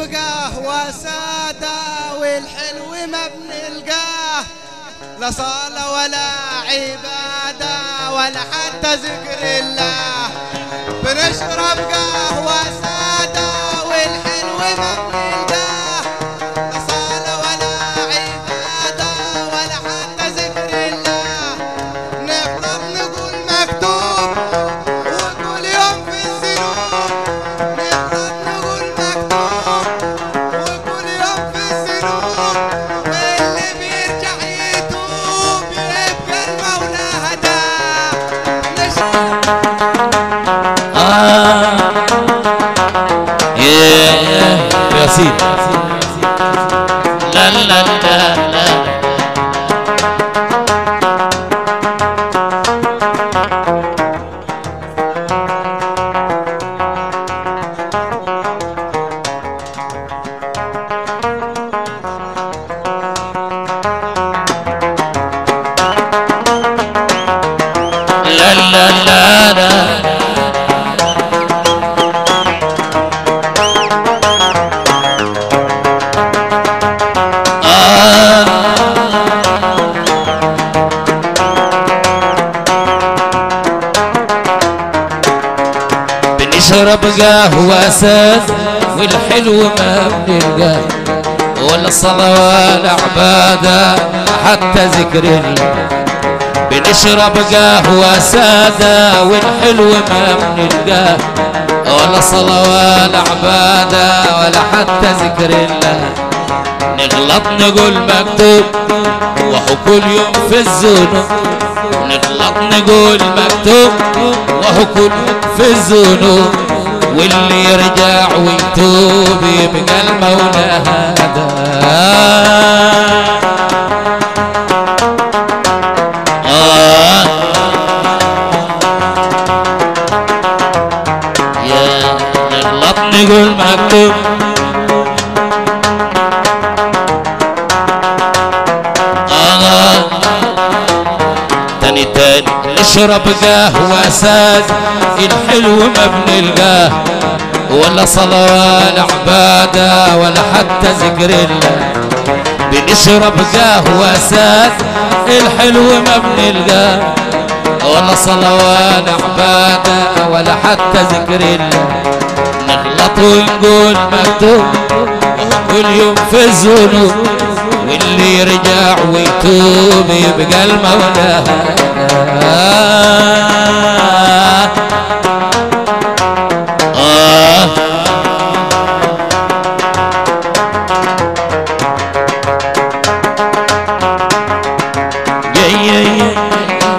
قهوة سادة والحلو ما بنلقاه لا صلاة ولا عبادة ولا حتى ذكر الله بنشرب قهوة سادة والحلو ما بنلقاه لا صلاة ولا عبادة ولا حتى ذكر الله نفضل نقول مكتوب وكل يوم في الذنوب نفضل نقول مكتوب وكل يوم في الذنوب واللي بيرجع يتوب يبقى المولى هداه نشرب آه يا يا سيدي لا لا لا لا لا لا لا لا بنشرب قهوة ساد والحلو ما بنلقاه ولا صلاة ولا عبادة حتى ذكر الله بنشرب قهوة سادة والحلو ما بنلقاه ولا صلاة ولا عبادة ولا حتى ذكر الله نغلط نقول مكتوب وهو كل يوم في الذنوب نغلط نقول مكتوب وهو كل يوم في الذنوب واللي يرجع ويتوب يبقى المولى هذا آه يا نغلط نقول مكتوب آه تاني تاني نشرب قهوة ساد الحلو ما بنلقاه ولا صلاة ولا عبادة ولا حتى ذكر الله بنشرب قهوة ساد الحلو ما بنلقاه ولا صلاة ولا عبادة ولا حتى ذكر الله نغلط ونقول مكتوب كل يوم في الذنوب واللي يرجع ويتوب يبقى المولى آه آه يا يا يا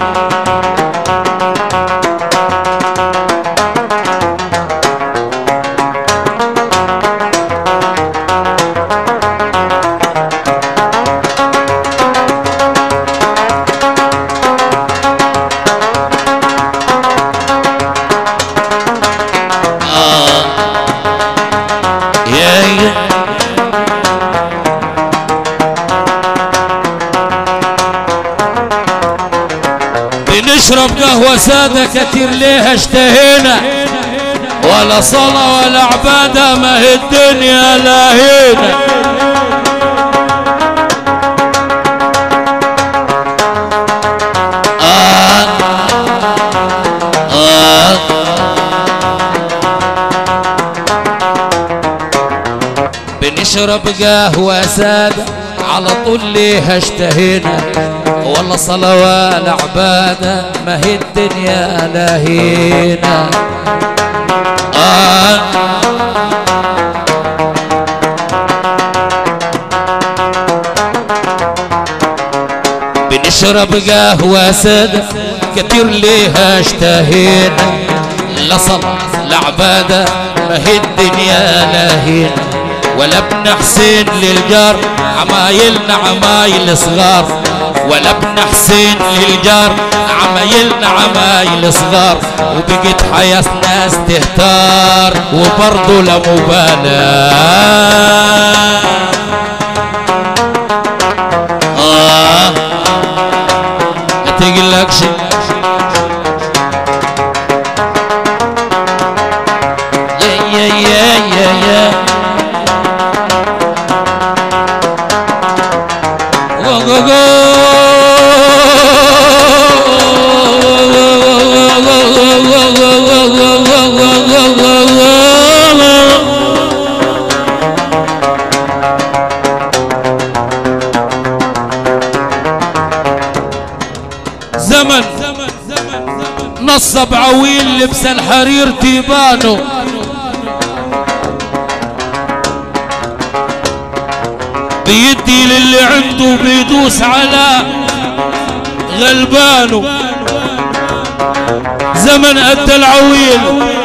آه يا يا بنشرب قهوة سادة كتير ليها اشتهينا ولا صلاة ولا عبادة ما هي الدنيا لاهينا آه آه بنشرب قهوة سادة على طول ليها اشتهينا والله صلاة ولا عبادة ما هي الدنيا لاهينا آه بنشرب قهوة سادة كتير ليها اشتهينا لا صلاة لا عبادة ما هي الدنيا لاهينا ولا ابن حسين للجار عمايلنا عمايل صغار ولا ابن حسين للجار عمايلنا عمايل صغار وبقت حياة ناس تهتار وبرضه لا مبالاة آه ما تقلقش يا يا يا يا يا عويل لبس الحرير تيبانه بيدي للي عنده بيدوس على غلبانه زمن أدى العويل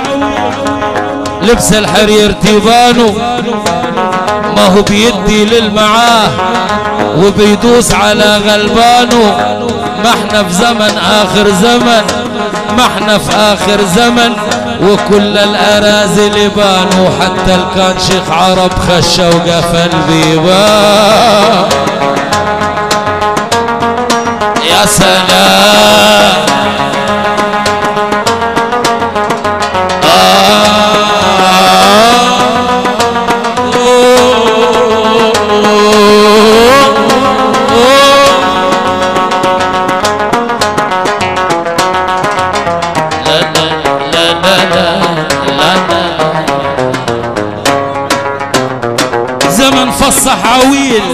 لبس الحرير تيبانه ما هو بيدي للمعاه وبيدوس على غلبانه ما احنا في زمن اخر زمن ما احنا في اخر زمن وكل الاراذل بانوا حتى الكان شيخ عرب خشى وقفل بيبان يا سلام زمن فصح عويل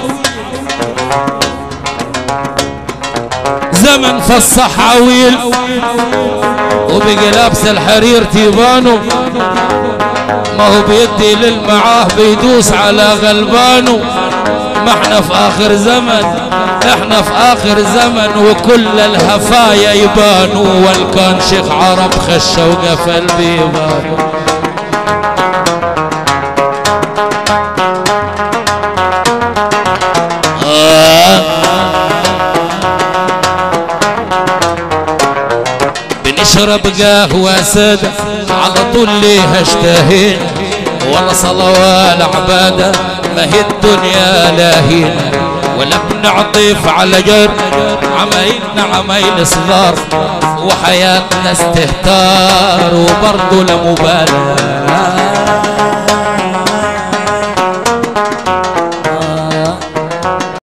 زمن فصح عويل وبقي لابس الحرير تيبانه ما هو بيدي للمعاه بيدوس على غلبانه ما احنا في اخر زمن احنا في اخر زمن وكل الهفايا يبانوا والكان شيخ عرب خش وقفل بيبانوا بنشرب قهوة سادة على طول ليها اشتهينا ولا صلاة ولا عبادة ما هي الدنيا لاهينا ولا بنعطف على جر عمايلنا عمايل صغار وحياتنا استهتار وبرضه لا مبالاة